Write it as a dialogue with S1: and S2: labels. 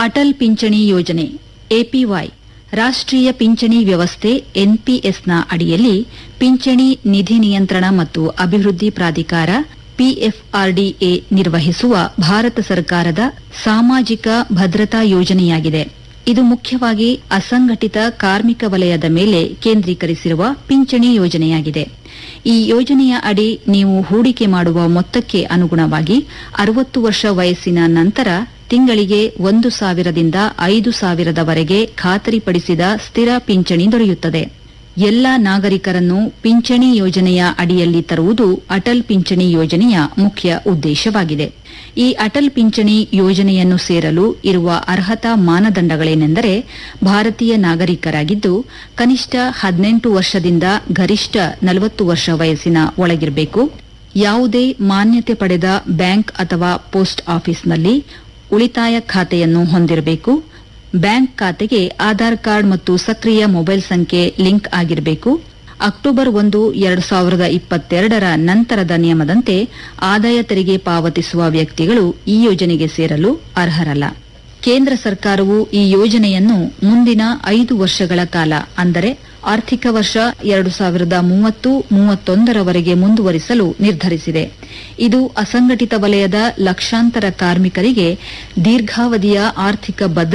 S1: ಅಟಲ್ ಪಿಂಚಣಿ ಯೋಜನೆ ಎಪಿವೈ ರಾಷ್ಟ್ರೀಯ ಪಿಂಚಣಿ ವ್ಯವಸ್ಥೆ ಎನ್ಪಿಎಸ್ನ ಅಡಿಯಲ್ಲಿ ಪಿಂಚಣಿ ನಿಧಿ ನಿಯಂತ್ರಣ ಮತ್ತು ಅಭಿವೃದ್ಧಿ ಪ್ರಾಧಿಕಾರ ಪಿಎಫ್ಆರ್ಡಿಎ ನಿರ್ವಹಿಸುವ ಭಾರತ ಸರ್ಕಾರದ ಸಾಮಾಜಿಕ ಭದ್ರತಾ ಯೋಜನೆಯಾಗಿದೆ ಇದು ಮುಖ್ಯವಾಗಿ ಅಸಂಘಟಿತ ಕಾರ್ಮಿಕ ವಲಯದ ಮೇಲೆ ಕೇಂದ್ರೀಕರಿಸಿರುವ ಪಿಂಚಣಿ ಯೋಜನೆಯಾಗಿದೆ ಈ ಯೋಜನೆಯ ಅಡಿ ನೀವು ಹೂಡಿಕೆ ಮಾಡುವ ಮೊತ್ತಕ್ಕೆ ಅನುಗುಣವಾಗಿ ಅರವತ್ತು ವರ್ಷ ವಯಸ್ಸಿನ ನಂತರ ತಿಂಗಳಿಗೆ ಒಂದು ಸಾವಿರದಿಂದ ಐದು ಸಾವಿರದವರೆಗೆ ಖಾತರಿಪಡಿಸಿದ ಸ್ಥಿರ ಪಿಂಚಣಿ ದೊರೆಯುತ್ತದೆ ಎಲ್ಲ ನಾಗರಿಕರನ್ನು ಪಿಂಚಣಿ ಯೋಜನೆಯ ಅಡಿಯಲ್ಲಿ ತರುವುದು ಅಟಲ್ ಪಿಂಚಣಿ ಯೋಜನೆಯ ಮುಖ್ಯ ಉದ್ದೇಶವಾಗಿದೆ ಈ ಅಟಲ್ ಪಿಂಚಣಿ ಯೋಜನೆಯನ್ನು ಸೇರಲು ಇರುವ ಅರ್ಹತಾ ಮಾನದಂಡಗಳೇನೆಂದರೆ ಭಾರತೀಯ ನಾಗರಿಕರಾಗಿದ್ದು ಕನಿಷ್ಠ ಹದಿನೆಂಟು ವರ್ಷದಿಂದ ಗರಿಷ್ಠ ನಲವತ್ತು ವರ್ಷ ವಯಸ್ಸಿನ ಒಳಗಿರಬೇಕು ಯಾವುದೇ ಮಾನ್ಯತೆ ಪಡೆದ ಬ್ಯಾಂಕ್ ಅಥವಾ ಪೋಸ್ಟ್ ಆಫೀಸ್ನಲ್ಲಿ ಉಳಿತಾಯ ಖಾತೆಯನ್ನು ಹೊಂದಿರಬೇಕು ಬ್ಯಾಂಕ್ ಖಾತೆಗೆ ಆಧಾರ್ ಕಾರ್ಡ್ ಮತ್ತು ಸಕ್ರಿಯ ಮೊಬೈಲ್ ಸಂಖ್ಯೆ ಲಿಂಕ್ ಆಗಿರಬೇಕು ಅಕ್ಟೋಬರ್ ಒಂದು ಎರಡು ಸಾವಿರದ ಇಪ್ಪತ್ತೆರಡರ ನಂತರದ ನಿಯಮದಂತೆ ಆದಾಯ ತೆರಿಗೆ ಪಾವತಿಸುವ ವ್ಯಕ್ತಿಗಳು ಈ ಯೋಜನೆಗೆ ಸೇರಲು ಅರ್ಹರಲ್ಲ ಕೇಂದ್ರ ಸರ್ಕಾರವು ಈ ಯೋಜನೆಯನ್ನು ಮುಂದಿನ ಐದು ವರ್ಷಗಳ ಕಾಲ ಅಂದರೆ ಆರ್ಥಿಕ ವರ್ಷ ಎರಡು ಸಾವಿರದ ಮೂವತ್ತು ಮೂವತ್ತೊಂದರವರೆಗೆ ಮುಂದುವರಿಸಲು ನಿರ್ಧರಿಸಿದೆ ಇದು ಅಸಂಘಟಿತ ವಲಯದ ಲಕ್ಷಾಂತರ ಕಾರ್ಮಿಕರಿಗೆ ದೀರ್ಘಾವಧಿಯ ಆರ್ಥಿಕ ಭದ್ರತೆ